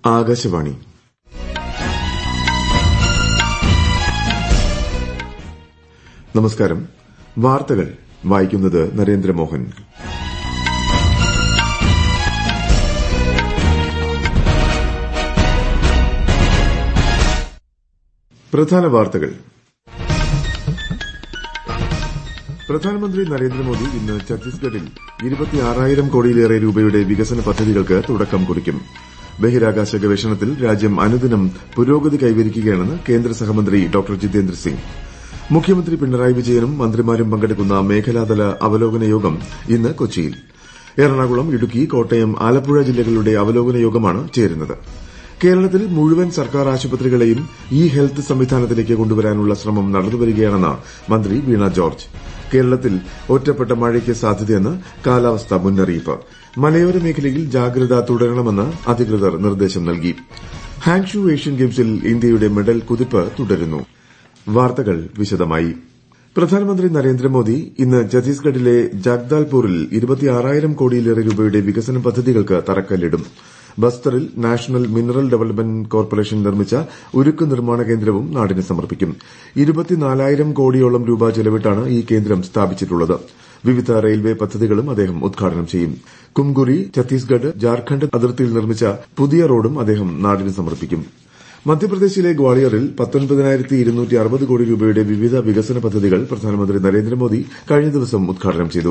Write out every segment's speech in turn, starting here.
ആകാശവാണി നമസ്കാരം വാർത്തകൾ വായിക്കുന്നത് നരേന്ദ്രമോഹൻ പ്രധാന വാർത്തകൾ പ്രധാനമന്ത്രി നരേന്ദ്രമോദി ഇന്ന് ഛത്തീസ്ഗഡിൽ ഇരുപത്തിയാറായിരം കോടിയിലേറെ രൂപയുടെ വികസന പദ്ധതികൾക്ക് തുടക്കം കുറിക്കും ബഹിരാകാശ ഗവേഷണത്തിൽ രാജ്യം അനുദിനം പുരോഗതി കൈവരിക്കുകയാണെന്ന് കേന്ദ്ര സഹമന്ത്രി ഡോക്ടർ ജിതേന്ദ്ര സിംഗ് മുഖ്യമന്ത്രി പിണറായി വിജയനും മന്ത്രിമാരും പങ്കെടുക്കുന്ന മേഖലാതല അവലോകന യോഗം ഇന്ന് കൊച്ചിയിൽ എറണാകുളം ഇടുക്കി കോട്ടയം ആലപ്പുഴ ജില്ലകളുടെ അവലോകന യോഗമാണ് ചേരുന്നത് കേരളത്തിൽ മുഴുവൻ സർക്കാർ ആശുപത്രികളെയും ഇ ഹെൽത്ത് സംവിധാനത്തിലേക്ക് കൊണ്ടുവരാനുള്ള ശ്രമം നടന്നുവരികയാണെന്ന് മന്ത്രി വീണ ജോർജ് കേരളത്തിൽ ഒറ്റപ്പെട്ട മഴയ്ക്ക് സാധ്യതയെന്ന് കാലാവസ്ഥാ മുന്നറിയിപ്പ് മലയോര മേഖലയിൽ ജാഗ്രത തുടരണമെന്ന് അധികൃതർ നിർദ്ദേശം നൽകി ഹാങ്ഷു ഏഷ്യൻ ഗെയിംസിൽ ഇന്ത്യയുടെ മെഡൽ കുതിപ്പ് തുടരുന്നു വാർത്തകൾ വിശദമായി പ്രധാനമന്ത്രി നരേന്ദ്രമോദി ഇന്ന് ഛത്തീസ്ഗഡിലെ ജഗ്ദാൽപൂരിൽ ഇരുപത്തിയാറായിരം കോടിയിലേറെ രൂപയുടെ വികസന പദ്ധതികൾക്ക് തറക്കല്ലിടും ബസ്തറിൽ നാഷണൽ മിനറൽ ഡെവലപ്മെന്റ് കോർപ്പറേഷൻ നിർമ്മിച്ച ഉരുക്ക് നിർമ്മാണ കേന്ദ്രവും നാടിന് സമർപ്പിക്കും ഇരുപത്തിനാലായിരം കോടിയോളം രൂപ ചെലവിട്ടാണ് ഈ കേന്ദ്രം സ്ഥാപിച്ചിട്ടുള്ളത് വിവിധ റെയിൽവേ പദ്ധതികളും അദ്ദേഹം ഉദ്ഘാടനം ചെയ്യും കുംഗുരി ഛത്തീസ്ഗഡ് ജാർഖണ്ഡ് അതിർത്തിയിൽ നിർമ്മിച്ച പുതിയ റോഡും അദ്ദേഹം നാടിന് സമർപ്പിക്കും മധ്യപ്രദേശിലെ ഗ്വാളിയറിൽ കോടി രൂപയുടെ വിവിധ വികസന പദ്ധതികൾ പ്രധാനമന്ത്രി നരേന്ദ്രമോദി കഴിഞ്ഞ ദിവസം ഉദ്ഘാടനം ചെയ്തു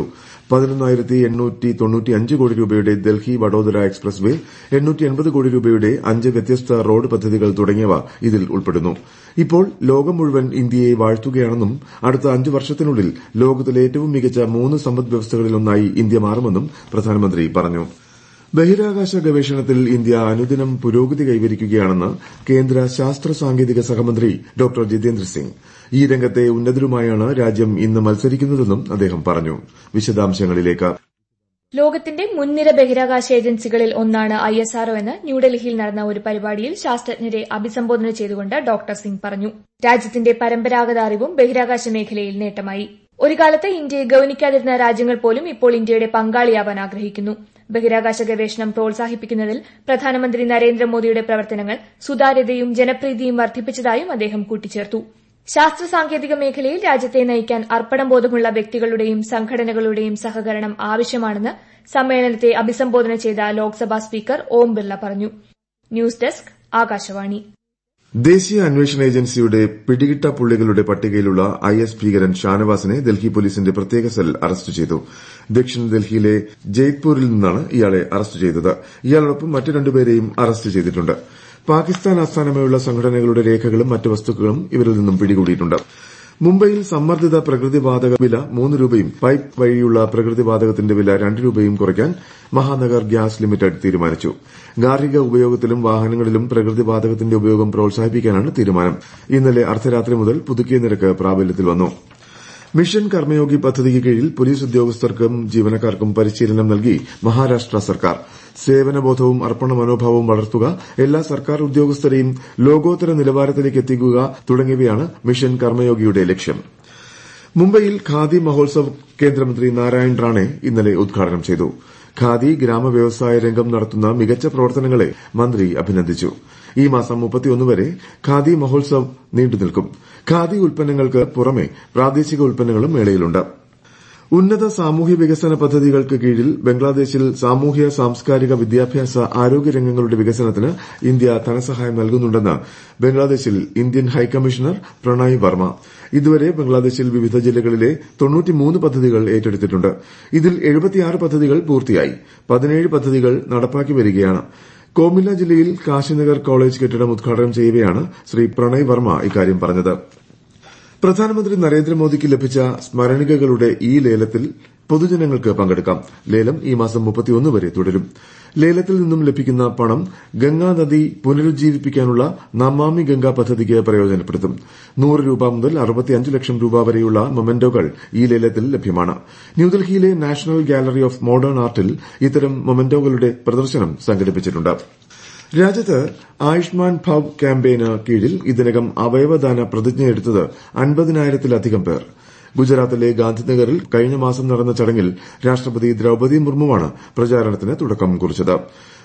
കോടി രൂപയുടെ ഡൽഹി വഡോദര എക്സ്പ്രസ് വേ കോടി രൂപയുടെ അഞ്ച് വ്യത്യസ്ത റോഡ് പദ്ധതികൾ തുടങ്ങിയവ ഇതിൽ ഉൾപ്പെടുന്നു ഇപ്പോൾ ലോകം മുഴുവൻ ഇന്ത്യയെ വാഴ്ത്തുകയാണെന്നും അടുത്ത അഞ്ച് വർഷത്തിനുള്ളിൽ ലോകത്തിലെ ഏറ്റവും മികച്ച മൂന്ന് സമ്പദ് വ്യവസ്ഥകളിലൊന്നായി ഇന്ത്യ മാറുമെന്നും പ്രധാനമന്ത്രി പറഞ്ഞു ബഹിരാകാശ ഗവേഷണത്തിൽ ഇന്ത്യ അനുദിനം പുരോഗതി കൈവരിക്കുകയാണെന്ന് കേന്ദ്ര ശാസ്ത്ര സാങ്കേതിക സഹമന്ത്രി ഡോക്ടർ ജിതേന്ദ്ര സിംഗ് ഈ രംഗത്തെ ഉന്നതരുമായാണ് രാജ്യം ഇന്ന് മത്സരിക്കുന്നതെന്നും അദ്ദേഹം പറഞ്ഞു വിശദാംശങ്ങളിലേക്ക് ലോകത്തിന്റെ മുൻനിര ബഹിരാകാശ ഏജൻസികളിൽ ഒന്നാണ് ഐ എസ് ആർഒ എന്ന് ന്യൂഡൽഹിയിൽ നടന്ന ഒരു പരിപാടിയിൽ ശാസ്ത്രജ്ഞരെ അഭിസംബോധന ചെയ്തുകൊണ്ട് ഡോക്ടർ സിംഗ് പറഞ്ഞു രാജ്യത്തിന്റെ പരമ്പരാഗത അറിവും ബഹിരാകാശ മേഖലയിൽ നേട്ടമായി ഒരു കാലത്ത് ഇന്ത്യയെ ഗൌനിക്കാതിരുന്ന രാജ്യങ്ങൾ പോലും ഇപ്പോൾ ഇന്ത്യയുടെ പങ്കാളിയാവാൻ ആഗ്രഹിക്കുന്നു ബഹിരാകാശ ഗവേഷണം പ്രോത്സാഹിപ്പിക്കുന്നതിൽ പ്രധാനമന്ത്രി നരേന്ദ്രമോദിയുടെ പ്രവർത്തനങ്ങൾ സുതാര്യതയും ജനപ്രീതിയും വർദ്ധിപ്പിച്ചതായും അദ്ദേഹം കൂട്ടിച്ചേർത്തു ശാസ്ത്ര സാങ്കേതിക മേഖലയിൽ രാജ്യത്തെ നയിക്കാൻ അർപ്പണം ബോധമുള്ള വ്യക്തികളുടെയും സംഘടനകളുടെയും സഹകരണം ആവശ്യമാണെന്ന് സമ്മേളനത്തെ അഭിസംബോധന ചെയ്ത ലോക്സഭാ സ്പീക്കർ ഓം ബിർള പറഞ്ഞു ന്യൂസ് ഡെസ്ക് ആകാശവാണി ദേശീയ അന്വേഷണ ഏജൻസിയുടെ പിടികിട്ട പുള്ളികളുടെ പട്ടികയിലുള്ള ഐ എസ് ഭീകരൻ ഷാനവാസിനെ ഡൽഹി പോലീസിന്റെ പ്രത്യേക സെൽ അറസ്റ്റ് ചെയ്തു ദക്ഷിണ ഡൽഹിയിലെ ജയ്പൂരിൽ നിന്നാണ് ഇയാളെ അറസ്റ്റ് ചെയ്തത് ഇയാളോടൊപ്പം മറ്റ് രണ്ടുപേരെയും അറസ്റ്റ് ചെയ്തിട്ടുണ്ട് പാകിസ്ഥാൻ ആസ്ഥാനമായുള്ള സംഘടനകളുടെ രേഖകളും മറ്റ് വസ്തുക്കളും ഇവരിൽ നിന്നും പിടികൂടിയിട്ടുണ്ട് മുംബൈയിൽ സമ്മർദ്ദിത പ്രകൃതിവാതക വില മൂന്ന് രൂപയും പൈപ്പ് വഴിയുള്ള പ്രകൃതിവാതകത്തിന്റെ വില രണ്ട് രൂപയും കുറയ്ക്കാൻ മഹാനഗർ ഗ്യാസ് ലിമിറ്റഡ് തീരുമാനിച്ചു ഗാർഹിക ഉപയോഗത്തിലും വാഹനങ്ങളിലും പ്രകൃതിവാതകത്തിന്റെ ഉപയോഗം പ്രോത്സാഹിപ്പിക്കാനാണ് തീരുമാനം ഇന്നലെ അർദ്ധരാത്രി മുതൽ പുതുക്കിയ നിരക്ക് പ്രാബല്യത്തിൽ വന്നു മിഷൻ കർമ്മയോഗി പദ്ധതിക്ക് കീഴിൽ പോലീസ് ഉദ്യോഗസ്ഥർക്കും ജീവനക്കാർക്കും പരിശീലനം നൽകി മഹാരാഷ്ട്ര സർക്കാർ സേവനബോധവും അർപ്പണ മനോഭാവവും വളർത്തുക എല്ലാ സർക്കാർ ഉദ്യോഗസ്ഥരെയും ലോകോത്തര നിലവാരത്തിലേക്ക് എത്തിക്കുക തുടങ്ങിയവയാണ് മിഷൻ കർമ്മയോഗിയുടെ ലക്ഷ്യം മുംബൈയിൽ ഖാദി മഹോത്സവ് കേന്ദ്രമന്ത്രി നാരായൺ റാണെ ഇന്നലെ ഉദ്ഘാടനം ചെയ്തു ഖാദി ഗ്രാമവ്യവസായ രംഗം നടത്തുന്ന മികച്ച പ്രവർത്തനങ്ങളെ മന്ത്രി അഭിനന്ദിച്ചു ഈ മാസം വരെ ഖാദി മഹോത്സവ് നീണ്ടുനിൽക്കും ഖാദി ഉൽപ്പന്നങ്ങൾക്ക് പുറമെ പ്രാദേശിക ഉൽപ്പന്നങ്ങളും മേളയിലുണ്ട് ഉന്നത സാമൂഹ്യ വികസന പദ്ധതികൾക്ക് കീഴിൽ ബംഗ്ലാദേശിൽ സാമൂഹ്യ സാംസ്കാരിക വിദ്യാഭ്യാസ ആരോഗ്യ രംഗങ്ങളുടെ വികസനത്തിന് ഇന്ത്യ ധനസഹായം നൽകുന്നുണ്ടെന്ന് ബംഗ്ലാദേശിൽ ഇന്ത്യൻ ഹൈക്കമ്മീഷണർ പ്രണയ് വർമ്മ ഇതുവരെ ബംഗ്ലാദേശിൽ വിവിധ ജില്ലകളിലെ പദ്ധതികൾ ഏറ്റെടുത്തിട്ടുണ്ട് ഇതിൽ പദ്ധതികൾ പൂർത്തിയായി പതിനേഴ് പദ്ധതികൾ നടപ്പാക്കി വരികയാണ് കോമില്ല ജില്ലയിൽ കാശിനഗർ കോളേജ് കെട്ടിടം ഉദ്ഘാടനം ചെയ്യവെയാണ് ശ്രീ പ്രണയ് വർമ്മ ഇക്കാര്യം പറഞ്ഞത് പ്രധാനമന്ത്രി നരേന്ദ്രമോദിക്ക് ലഭിച്ച സ്മരണികകളുടെ ഈ ലേലത്തിൽ പൊതുജനങ്ങൾക്ക് പങ്കെടുക്കാം ലേലം ഈ മാസം വരെ തുടരും ലേലത്തിൽ നിന്നും ലഭിക്കുന്ന പണം ഗംഗാനദി പുനരുജ്ജീവിപ്പിക്കാനുള്ള നമാമി ഗംഗ പദ്ധതിക്ക് പ്രയോജനപ്പെടുത്തും നൂറ് രൂപ മുതൽ ലക്ഷം രൂപ വരെയുള്ള മൊമന്റോകൾ ഈ ലേലത്തിൽ ലഭ്യമാണ് ന്യൂഡൽഹിയിലെ നാഷണൽ ഗാലറി ഓഫ് മോഡേൺ ആർട്ടിൽ ഇത്തരം മൊമന്റോകളുടെ പ്രദർശനം സംഘടിപ്പിച്ചിട്ടുണ്ട് രാജ്യത്ത് ആയുഷ്മാൻ ഭവ് ക്യാമ്പയിന് കീഴിൽ ഇതിനകം അവയവദാന പ്രതിജ്ഞയെടുത്തത് അൻപതിനായിരത്തിലധികം പേർ ഗുജറാത്തിലെ ഗാന്ധിനഗറിൽ കഴിഞ്ഞ മാസം നടന്ന ചടങ്ങിൽ രാഷ്ട്രപതി ദ്രൌപദി മുർമുവാണ് പ്രചാരണത്തിന് തുടക്കം കുറിച്ചത്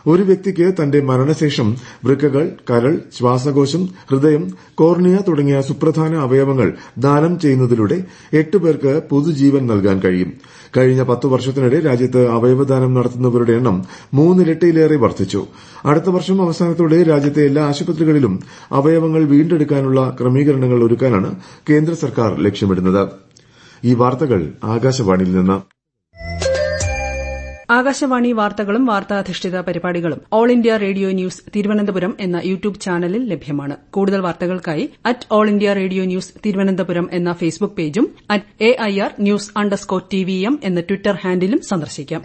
ഒരു വ്യക്തിക്ക് തന്റെ മരണശേഷം വൃക്കകൾ കരൾ ശ്വാസകോശം ഹൃദയം കോർണിയ തുടങ്ങിയ സുപ്രധാന അവയവങ്ങൾ ദാനം ചെയ്യുന്നതിലൂടെ എട്ട് പേർക്ക് പുതുജീവൻ നൽകാൻ കഴിയും കഴിഞ്ഞ പത്തു വർഷത്തിനിടെ രാജ്യത്ത് അവയവദാനം നടത്തുന്നവരുടെ എണ്ണം മൂന്നിരട്ടിയിലേറെ വർദ്ധിച്ചു അടുത്ത വർഷം അവസാനത്തോടെ രാജ്യത്തെ എല്ലാ ആശുപത്രികളിലും അവയവങ്ങൾ വീണ്ടെടുക്കാനുള്ള ക്രമീകരണങ്ങൾ ഒരുക്കാനാണ് കേന്ദ്ര സർക്കാർ ലക്ഷ്യമിടുന്നത് ഈ വാർത്തകൾ ആകാശവാണിയിൽ നിന്ന് ആകാശവാണി വാർത്തകളും വാർത്താധിഷ്ഠിത പരിപാടികളും all India radio news Thiruvananthapuram എന്ന യൂട്യൂബ് ചാനലിൽ ലഭ്യമാണ് കൂടുതൽ വാർത്തകൾക്കായി at all India radio news Thiruvananthapuram എന്ന ഫേസ്ബുക്ക് പേജും at A I R news underscore T V M എന്ന ട്വിറ്റർ ഹാൻഡിലും സന്ദർശിക്കാം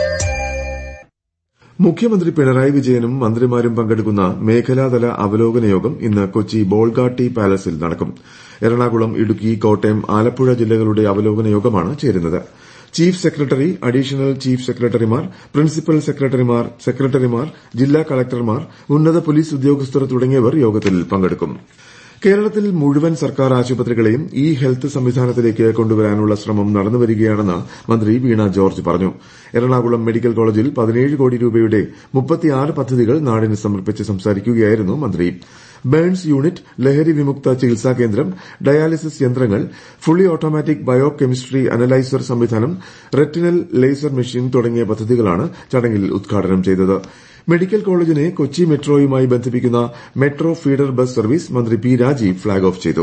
മുഖ്യമന്ത്രി പിണറായി വിജയനും മന്ത്രിമാരും പങ്കെടുക്കുന്ന മേഖലാതല അവലോകന യോഗം ഇന്ന് കൊച്ചി ബോൾഗാട്ടി പാലസിൽ നടക്കും എറണാകുളം ഇടുക്കി കോട്ടയം ആലപ്പുഴ ജില്ലകളുടെ അവലോകന യോഗമാണ് ചേരുന്നത് ചീഫ് സെക്രട്ടറി അഡീഷണൽ ചീഫ് സെക്രട്ടറിമാർ പ്രിൻസിപ്പൽ സെക്രട്ടറിമാർ സെക്രട്ടറിമാർ ജില്ലാ കളക്ടർമാർ ഉന്നത പോലീസ് ഉദ്യോഗസ്ഥർ തുടങ്ങിയവർ യോഗത്തിൽ പങ്കെടുക്കും കേരളത്തിൽ മുഴുവൻ സർക്കാർ ആശുപത്രികളെയും ഇ ഹെൽത്ത് സംവിധാനത്തിലേക്ക് കൊണ്ടുവരാനുള്ള ശ്രമം നടന്നുവരികയാണെന്ന് മന്ത്രി വീണ ജോർജ് പറഞ്ഞു എറണാകുളം മെഡിക്കൽ കോളേജിൽ പതിനേഴ് കോടി രൂപയുടെ മുപ്പത്തിയാറ് പദ്ധതികൾ നാടിന് സമർപ്പിച്ച് സംസാരിക്കുകയായിരുന്നു മന്ത്രി ബേൺസ് യൂണിറ്റ് ലഹരി വിമുക്ത ചികിത്സാ കേന്ദ്രം ഡയാലിസിസ് യന്ത്രങ്ങൾ fully automatic bio chemistry analyser സംവിധാനം റെറ്റിനൽ ലേസർ മെഷീൻ തുടങ്ങിയ പദ്ധതികളാണ് ചടങ്ങിൽ ഉദ്ഘാടനം ചെയ്തത് മെഡിക്കൽ കോളേജിനെ കൊച്ചി മെട്രോയുമായി ബന്ധിപ്പിക്കുന്ന മെട്രോ ഫീഡർ ബസ് സർവീസ് മന്ത്രി പി രാജീവ് ഫ്ളാഗ് ഓഫ് ചെയ്തു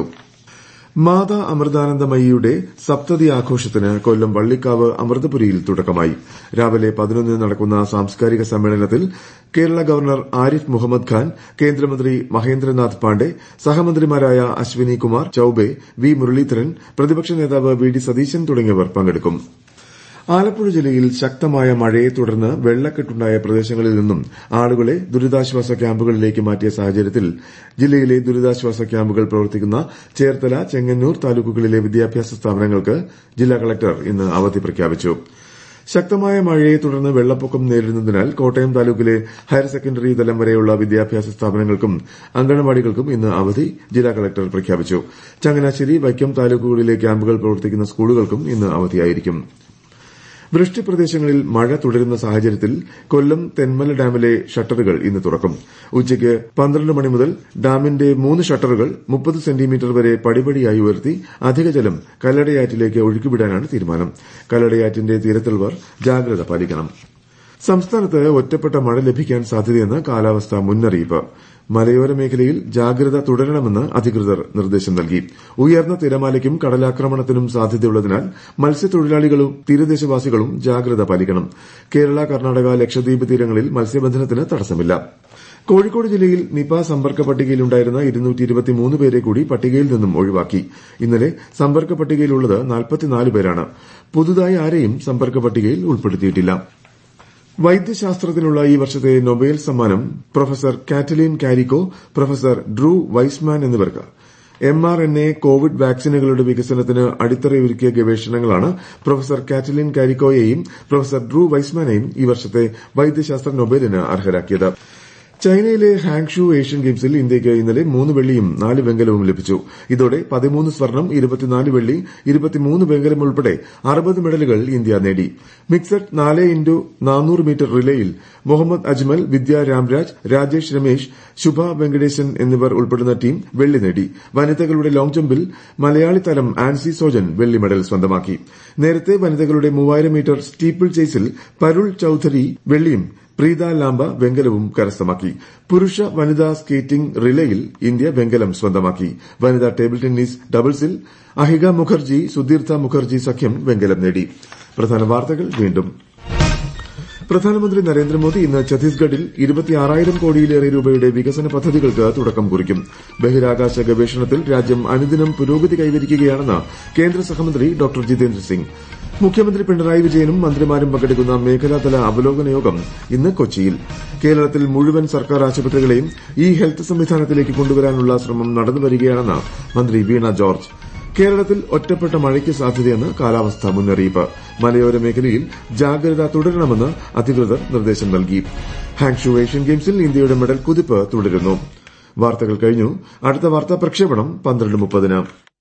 മാതാ അമൃതാനന്ദമയിയുടെ സപ്തതി ആഘോഷത്തിന് കൊല്ലം വള്ളിക്കാവ് അമൃതപുരിയിൽ തുടക്കമായി രാവിലെ പതിനൊന്നിന് നടക്കുന്ന സാംസ്കാരിക സമ്മേളനത്തിൽ കേരള ഗവർണർ ആരിഫ് മുഹമ്മദ് ഖാൻ കേന്ദ്രമന്ത്രി മഹേന്ദ്രനാഥ് പാണ്ഡെ സഹമന്ത്രിമാരായ അശ്വിനി കുമാർ ചൌബെ വി മുരളീധരൻ പ്രതിപക്ഷ നേതാവ് വി ഡി സതീശൻ തുടങ്ങിയവർ പങ്കെടുക്കും ആലപ്പുഴ ജില്ലയിൽ ശക്തമായ മഴയെ തുടർന്ന് വെള്ളക്കെട്ടുണ്ടായ പ്രദേശങ്ങളിൽ നിന്നും ആളുകളെ ദുരിതാശ്വാസ ക്യാമ്പുകളിലേക്ക് മാറ്റിയ സാഹചര്യത്തിൽ ജില്ലയിലെ ദുരിതാശ്വാസ ക്യാമ്പുകൾ പ്രവർത്തിക്കുന്ന ചേർത്തല ചെങ്ങന്നൂർ താലൂക്കുകളിലെ വിദ്യാഭ്യാസ സ്ഥാപനങ്ങൾക്ക് ജില്ലാ കളക്ടർ ഇന്ന് അവധി പ്രഖ്യാപിച്ചു ശക്തമായ മഴയെ തുടർന്ന് വെള്ളപ്പൊക്കം നേരിടുന്നതിനാൽ കോട്ടയം താലൂക്കിലെ ഹയർ സെക്കൻഡറി തലം വരെയുള്ള വിദ്യാഭ്യാസ സ്ഥാപനങ്ങൾക്കും അങ്കണവാടികൾക്കും ഇന്ന് അവധി ജില്ലാ കളക്ടർ പ്രഖ്യാപിച്ചു ചങ്ങനാശ്ശേരി വൈക്കം താലൂക്കുകളിലെ ക്യാമ്പുകൾ പ്രവർത്തിക്കുന്ന സ്കൂളുകൾക്കും ഇന്ന് അവധിയായിരിക്കും വൃഷ്ടിപ്രദേശങ്ങളിൽ മഴ തുടരുന്ന സാഹചര്യത്തിൽ കൊല്ലം തെന്മല ഡാമിലെ ഷട്ടറുകൾ ഇന്ന് തുറക്കും ഉച്ചയ്ക്ക് പന്ത്രണ്ട് മണി മുതൽ ഡാമിന്റെ മൂന്ന് ഷട്ടറുകൾ മുപ്പത് സെന്റിമീറ്റർ വരെ പടിപടിയായി ഉയർത്തി അധിക ജലം കല്ലടയാറ്റിലേക്ക് ഒഴുക്കിവിടാനാണ് തീരുമാനം കല്ലടയാറ്റിന്റെ തീരത്തുള്ളവർ ജാഗ്രത പാലിക്കണം സംസ്ഥാനത്ത് ഒറ്റപ്പെട്ട മഴ ലഭിക്കാൻ സാധ്യതയെന്ന് കാലാവസ്ഥാ മുന്നറിയിപ്പ് മലയോര മേഖലയിൽ ജാഗ്രത തുടരണമെന്ന് അധികൃതർ നിർദ്ദേശം നൽകി ഉയർന്ന തിരമാലയ്ക്കും കടലാക്രമണത്തിനും സാധ്യതയുള്ളതിനാൽ മത്സ്യത്തൊഴിലാളികളും തീരദേശവാസികളും ജാഗ്രത പാലിക്കണം കേരള കർണാടക ലക്ഷദ്വീപ് തീരങ്ങളിൽ മത്സ്യബന്ധനത്തിന് തടസ്സമില്ല കോഴിക്കോട് ജില്ലയിൽ നിപ സമ്പർക്ക പട്ടികയിലുണ്ടായിരുന്ന പേരെ കൂടി പട്ടികയിൽ നിന്നും ഒഴിവാക്കി ഇന്നലെ സമ്പർക്ക പട്ടികയിലുള്ളത് പേരാണ് പുതുതായി ആരെയും സമ്പർക്ക പട്ടികയിൽ ഉൾപ്പെടുത്തിയിട്ടില്ല വൈദ്യശാസ്ത്രത്തിനുള്ള ഈ വർഷത്തെ നൊബേൽ സമ്മാനം professor Katalin Kariko professor Drew Weissman എന്നിവർക്ക് M R N A Covid വാക്സിനുകളുടെ വികസനത്തിന് അടിത്തറയൊരുക്കിയ ഗവേഷണങ്ങളാണ് പ്രൊഫസർ കാറ്റലിൻ കാരിക്കോയെയും പ്രൊഫസർ ഡ്രൂ വൈസ്മാനെയും ഈ വർഷത്തെ വൈദ്യശാസ്ത്ര നൊബേലിന് അർഹരാക്കിയത് ചൈനയിലെ ഹാങ്ഷു ഏഷ്യൻ ഗെയിംസിൽ ഇന്ത്യയ്ക്ക് ഇന്നലെ മൂന്ന് വെള്ളിയും നാല് വെങ്കലവും ലഭിച്ചു ഇതോടെ പതിമൂന്ന് സ്വർണം ഇരുപത്തിനാല് വെള്ളി ഇരുപത്തിമൂന്ന് വെങ്കലം ഉൾപ്പെടെ അറുപത് മെഡലുകൾ ഇന്ത്യ നേടി മിക്സഡ് നാല് ഇന്റു നാനൂറ് മീറ്റർ റിലേയിൽ മുഹമ്മദ് അജ്മൽ വിദ്യ രാംരാജ് രാജേഷ് രമേശ് ശുഭ വെങ്കടേശൻ എന്നിവർ ഉൾപ്പെടുന്ന ടീം വെള്ളി നേടി വനിതകളുടെ ലോങ് ജമ്പിൽ മലയാളി താരം ആൻസി സോജൻ വെള്ളി മെഡൽ സ്വന്തമാക്കി നേരത്തെ വനിതകളുടെ മൂവായിരം മീറ്റർ സ്റ്റീപ്പിൾ ചേസിൽ പരുൾ ചൌധരി വെള്ളിയും പ്രീത ലാംബ വെങ്കലവും കരസ്ഥമാക്കി പുരുഷ വനിതാ സ്കേറ്റിംഗ് റിലേയിൽ ഇന്ത്യ വെങ്കലം സ്വന്തമാക്കി വനിതാ ടേബിൾ ടെന്നീസ് ഡബിൾസിൽ അഹിക മുഖർജി സുധീർത്ത മുഖർജി സഖ്യം വെങ്കലം നേടി പ്രധാന വാർത്തകൾ വീണ്ടും പ്രധാനമന്ത്രി നരേന്ദ്രമോദി ഇന്ന് ഛത്തീസ്ഗഡിൽ ഇരുപത്തിയാറായിരം കോടിയിലേറെ രൂപയുടെ വികസന പദ്ധതികൾക്ക് തുടക്കം കുറിക്കും ബഹിരാകാശ ഗവേഷണത്തിൽ രാജ്യം അനുദിനം പുരോഗതി കൈവരിക്കുകയാണെന്ന് കേന്ദ്ര സഹമന്ത്രി ഡോക്ടർ ജിതേന്ദ്ര സിംഗ് മുഖ്യമന്ത്രി പിണറായി വിജയനും മന്ത്രിമാരും പങ്കെടുക്കുന്ന മേഖലാതല അവലോകന യോഗം ഇന്ന് കൊച്ചിയിൽ കേരളത്തിൽ മുഴുവൻ സർക്കാർ ആശുപത്രികളെയും ഇ ഹെൽത്ത് സംവിധാനത്തിലേക്ക് കൊണ്ടുവരാനുള്ള ശ്രമം നടന്നുവരികയാണെന്ന് മന്ത്രി വീണ ജോർജ് കേരളത്തിൽ ഒറ്റപ്പെട്ട മഴയ്ക്ക് സാധ്യതയെന്ന് കാലാവസ്ഥാ മുന്നറിയിപ്പ് മലയോര മേഖലയിൽ ജാഗ്രത തുടരണമെന്ന് അധികൃതർ നിർദ്ദേശം നൽകി ഹാങ്ഷു ഏഷ്യൻ ഗെയിംസിൽ ഇന്ത്യയുടെ മെഡൽ കുതിപ്പ് തുടരുന്നു വാർത്തകൾ കഴിഞ്ഞു അടുത്ത വാർത്താ പ്രക്ഷേപണം പന്ത്രണ്ട് മുപ്പതിന്